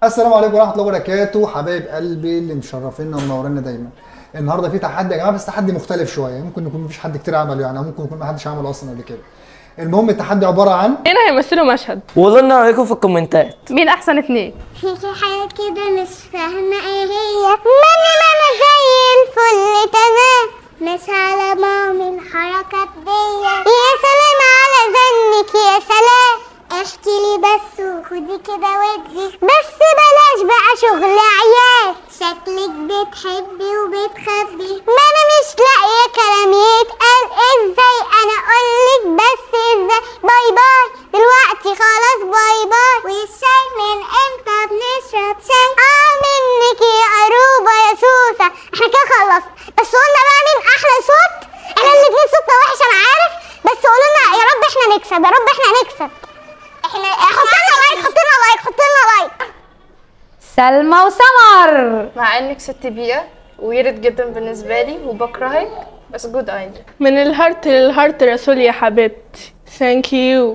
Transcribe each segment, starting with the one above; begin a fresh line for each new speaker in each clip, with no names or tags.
السلام عليكم ورحمه الله وبركاته حبايب قلبي اللي مشرفينا ومنورينا دايما النهارده في تحدي يا جماعه بس تحدي مختلف شويه ممكن يكون مفيش حد كتير عمله يعني أو ممكن يكون ما حدش عمله اصلا قبل كده المهم التحدي عباره عن
هنا هيمثلوا مشهد
وقولوا لنا رايكم في الكومنتات
مين احسن اتنين
في حاجة كده مش فاهمة ايه هي ماني ما انا زي الفل تمام مش على مامي الحركات دي يا سلام على ذنك يا سلام احكي لي بس وخدي كده ودي بس بلاش بقى شغل عيال شكلك بتحبي وبتخبي ما انا مش لاقيه كلام يتقال ازاي انا اقولك بس ازاي باي باي دلوقتي خلاص باي باي والشاي من امتى بنشرب شاي اه منك يا قروبه يا سوسه احنا كده خلصنا بس قلنا بقى مين احلى صوت احنا الاتنين صوتنا وحش انا عارف بس قولوا لنا يا رب احنا نكسب يا رب احنا نكسب احنا حط لنا لايك حط لنا لايك حط لنا لايك
سلمى وسمر
مع انك ست بيئة ويرد جدا بالنسبة لي وبكرهك بس جود ايديا
من الهارت للهارت رسول يا حبيبتي ثانك يو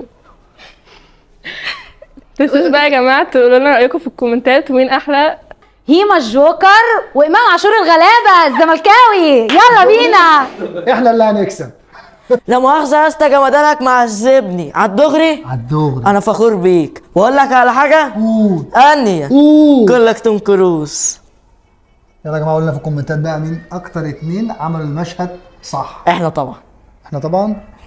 تنسوش بقى يا جماعة تقولوا لنا رأيكم في الكومنتات ومين أحلى
هيما الجوكر وإمام عاشور الغلابة الزملكاوي يلا بينا
احنا اللي هنكسب
لا مؤاخذة يا اسطى جمدانك معذبني عالدغري
عالدغري
انا فخور بيك واقول لك على حاجة
قول
انية
قول
كلك توم كروز
يلا يا جماعه قولنا في الكومنتات بقى مين اكتر اتنين عملوا المشهد صح
احنا طبعا
احنا طبعا